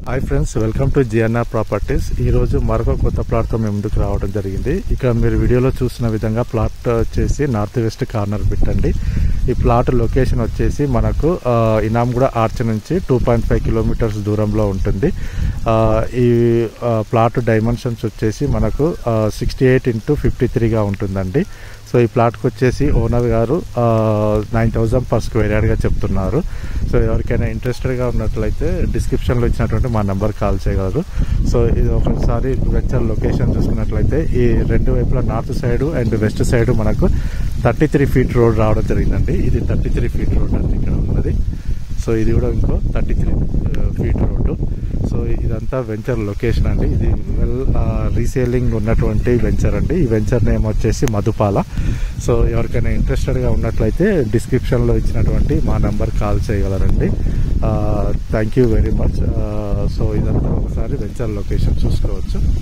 hi friends welcome to GNR properties ఈ రోజు మరొక కొత్త ప్లాట్తో మేము ముందుకు రావడం జరిగింది ఇక మీరు వీడియోలో చూసిన విధంగా ప్లాట్ వచ్చేసి నార్త్ వెస్ట్ కార్నర్ పెట్టండి ఈ ప్లాట్ లొకేషన్ వచ్చేసి మనకు ఆ, ఇనాంగూడ ఆర్చ్ నుంచి టూ పాయింట్ ఫైవ్ కిలోమీటర్స్ దూరంలో ఉంటుంది ఆ, ఈ ఆ, ప్లాట్ డైమెన్షన్స్ వచ్చేసి మనకు సిక్స్టీ ఎయిట్ ఇంటూ ఫిఫ్టీ త్రీగా ఉంటుందండి సో ఈ ప్లాట్కి వచ్చేసి ఓనర్ గారు నైన్ థౌజండ్ పర్ స్క్వేర్ యార్డ్గా చెప్తున్నారు సో ఎవరికైనా ఇంట్రెస్టెడ్గా ఉన్నట్లయితే డిస్క్రిప్షన్లో ఇచ్చినటువంటి మా నెంబర్ కాల్ చేయగలరు సో ఇది ఒకసారి వెంచర్ లొకేషన్ చూసుకున్నట్లయితే ఈ రెండు వైపులా north side and west side మనకు థర్టీ త్రీ ఫీట్ రోడ్ రావడం జరిగిందండి ఇది థర్టీ త్రీ ఫీట్ రోడ్ అండి ఇక్కడ ఉన్నది సో ఇది కూడా ఇంకో thirty three feet road so ఇదంతా వెంచర్ లొకేషన్ అండి ఇది వెల్ రీసేలింగ్ ఉన్నటువంటి వెంచర్ అండి ఈ వెంచర్ నేమ్ వచ్చేసి మధుపాల సో ఎవరికైనా ఇంట్రెస్టెడ్గా ఉన్నట్లయితే డిస్క్రిప్షన్లో ఇచ్చినటువంటి మా నెంబర్ కాల్ చేయగలరండి thank you very much so ఇదంతా ఒకసారి వెంచర్ లొకేషన్ చూసుకోవచ్చు